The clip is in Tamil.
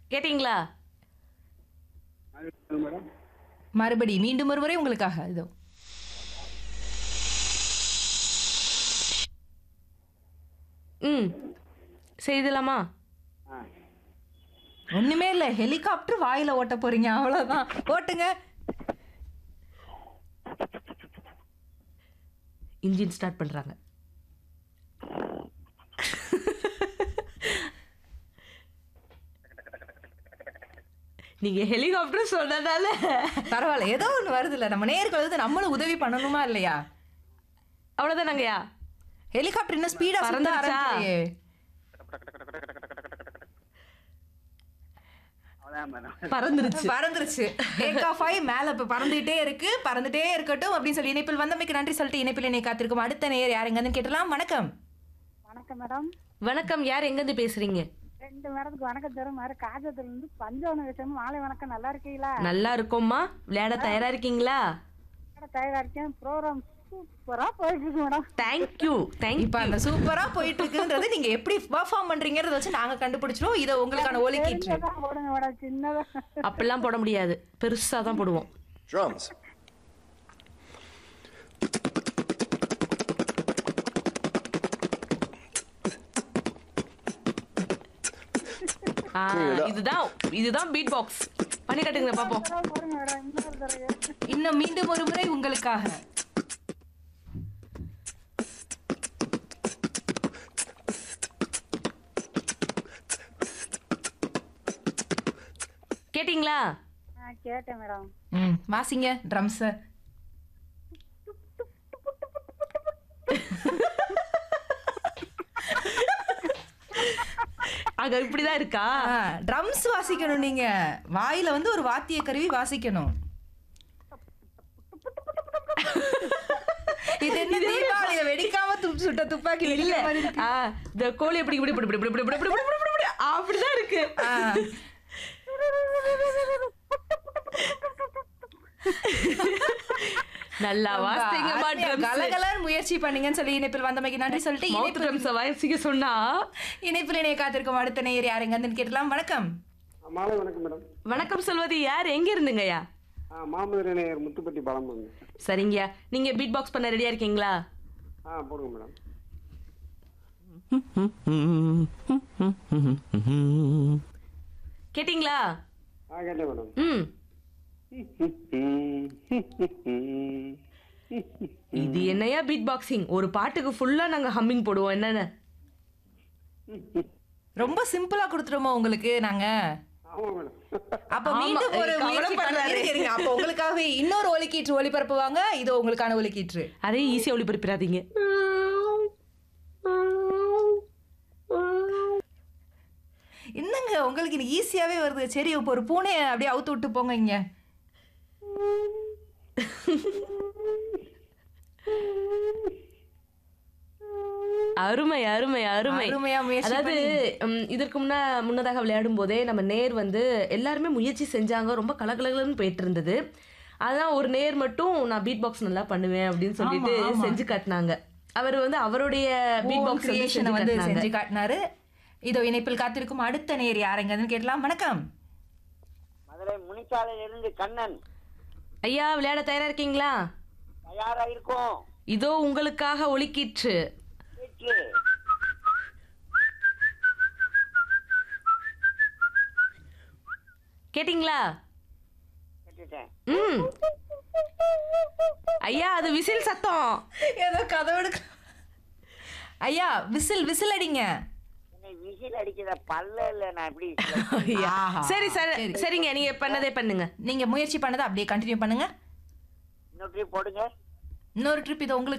கேட்டிங்களா மேடம் மறுபடி மீண்டும் ஒரு முறை உங்களுக்காக இதோ ம் செய்தலாமா ஆ ஒண்ணுமே இல்ல ஹெலிகாப்டர் வாயில ஓட்ட போறீங்க அவ்வளவுதான் ஓட்டுங்க இன்ஜின் ஸ்டார்ட் பண்றாங்க நீங்க ஹெலிகாப்டர் சொன்னதால பரவாயில்ல ஏதோ ஒண்ணு வருது இல்ல நம்ம நேர்கள் வந்து நம்மளும் உதவி பண்ணணுமா இல்லையா அவ்வளவுதானங்கய்யா ஹெலிகாப்டர் இன்னும் ஸ்பீடா சுத்த பறந்துருச்சா? ஆரம்பிக்கலையே. அதான் மேடம் பறந்துருச்சு பறந்துருச்சு டேக் ஆஃப் ஆகி மேல இப்ப பறந்துட்டே இருக்கு பறந்துட்டே இருக்கட்டும் அப்படின்னு சொல்லி இணைப்பில் வந்தமைக்கு நன்றி சொல்லிட்டு இணைப்பில் என்னை காத்திருக்கும் அடுத்த நேயர் யாருங்கன்னு கேட்டலாம் வணக்கம் வணக்கம் மேடம் வணக்கம் யார் எங்க இருந்து பேசுறீங்க ரெண்டு மேடத்துக்கு வணக்கம் தரும் மாதிரி காஜத்துல இருந்து பஞ்சவன விஷயம் மாலை வணக்கம் நல்லா இருக்கீங்களா நல்லா இருக்கோம்மா விளையாட தயாரா இருக்கீங்களா மேடம் தயாரா இருக்கேன் ப்ரோக்ராம் சூப்பரா போயிட்டு இருக்கு மேடம் தேங்க்யூ தேங்க் இப்ப அந்த சூப்பரா போயிட்டு இருக்குன்றது நீங்க எப்படி பெர்ஃபார்ம் பண்றீங்கறத வச்சு நாங்க கண்டுபிடிச்சிருவோம் இதை உங்களுக்கான ஒலிக்கீற்று சின்னதா போடுங்க மேடம் சின்னதா அப்படிலாம் போட முடியாது பெருசா தான் போடுவோம் Drums. ஆ, இதுதான் இதுதான் பீட் பாக்ஸ் பண்ணி கட்டுங்க பாப்போம் தடவை போடுங்க மேடம் இன்னொரு தடவை இன்னும் மீண்டும் ஒரு முறை உங்களுக்காக கேட்டிங்களா ஆ கேட்டேன் மேடம் ம் வாசிங்க ட்ரம்ஸ் அங்க இப்படிதான் இருக்கா ட்ரம்ஸ் வாசிக்கணும் நீங்க வாயில வந்து ஒரு வாத்திய கருவி வாசிக்கணும் இது என்ன தீபாவளியில வெடிக்காம துப்பு சுட்ட துப்பாக்கி இல்ல வெடிக்கிற மாதிரி இருக்கு. ஆ, இந்த கோழி எப்படி இப்படி இப்படி இப்படி இப்படி இப்படி இப்படி இப்படி இப்படி இப்படி அப்படிதான் இருக்கு ஆ. நல்லா வாசிங்கம்மா அருமையா ட்ரம்ஸ் கலகலன்னு முயற்சி பண்ணீங்கன்னு சொல்லி இணைப்பில் வந்தமைக்கு நன்றி சொல்லிட்டு மவுத் இணைப்பில் ட்ரம்ஸ் வாசிக்க சொன்னா இணைப்பில் இணைய காத்திருக்கும் அடுத்த நேயர் யாருங்கன்னு கேட்டலாம் வணக்கம் மாலை வணக்கம் மேடம் வணக்கம் சொல்வது யார் எங்க இருந்துங்கய்யா ஆ மாமதுரை நேயர் முத்துப்பட்டி பழம்புங்க சரிங்கய்யா நீங்க பீட் பாக்ஸ் பண்ண ரெடியா இருக்கீங்களா ஆ போடுங்க மேடம் கேட்டிங்களா ஆ கேட்டேன் மேடம் ம் இது என்னையா பீட் பாக்ஸிங் ஒரு பாட்டுக்கு ஃபுல்லா நாங்க ஹம்மிங் போடுவோம் என்னென்ன ரொம்ப சிம்பிளா கொடுத்துருமோ உங்களுக்கு நாங்க ஆமா மேடம் அப்ப ஆமா, மீண்டும் ஒரு ஏய், முயற்சி பண்ண கவலைப்படுறாரு. இருங்க, இருங்க. அப்ப உங்களுக்காகவே இன்னொரு ஒலிக்கீற்று ஒளிபரப்புவாங்க இது உங்களுக்கான ஒலிக்கீற்று அதே ஈஸியா ஒளிபரப்பிடாதீங்க என்னங்க உங்களுக்கு இது ஈஸியாவே வருது சரி இப்போ ஒரு பூனையை அப்படியே அவுத்து விட்டு போங்க இங்க அருமை அருமை அருமை அருமையா முயற்சி அதாவது ம், இதற்கு முன்ன முன்னதாக விளையாடும் போதே நம்ம நேர் வந்து எல்லாருமே முயற்சி செஞ்சாங்க ரொம்ப கலகலகலன்னு போயிட்டு இருந்தது அதான் ஒரு நேர் மட்டும் நான் பீட் பாக்ஸ் நல்லா பண்ணுவேன் அப்படின்னு சொல்லிட்டு ஆமா, ஆமா. செஞ்சு காட்டினாங்க அவர் வந்து அவருடைய பீட் பாக்ஸ் கிரியேஷனை வந்து செஞ்சு செஞ்சு காட்டினாரு இதோ இணைப்பில் காத்திருக்கும் அடுத்த நேர் யாருங்கன்னு கேட்டலாம் வணக்கம் மதுரை முனிச்சாலையிலிருந்து கண்ணன் ஐயா விளையாட தயாரா இருக்கீங்களா தயாரா இருக்கும் இதோ உங்களுக்காக ஒலிக்கீற்று வீட்டு கேட்டிங்களா கேட்டுட்டேன் ம் ஐயா அது விசில் சத்தம் ஏதோ கதவு ஐயா விசில் விசில் அடிங்க என்னை விசில் அடிக்கிற பல்ல இல்ல நான் எப்படி ஐயா. ஆஹா. சரி சரி சரி. சரிங்க நீங்க பண்ணதே பண்ணுங்க நீங்க முயற்சி பண்ணதை அப்படியே கண்டினியூ பண்ணுங்க இன்னொரு trip போடுங்க இன்னொரு ட்ரிப் இது உங்களுக்கு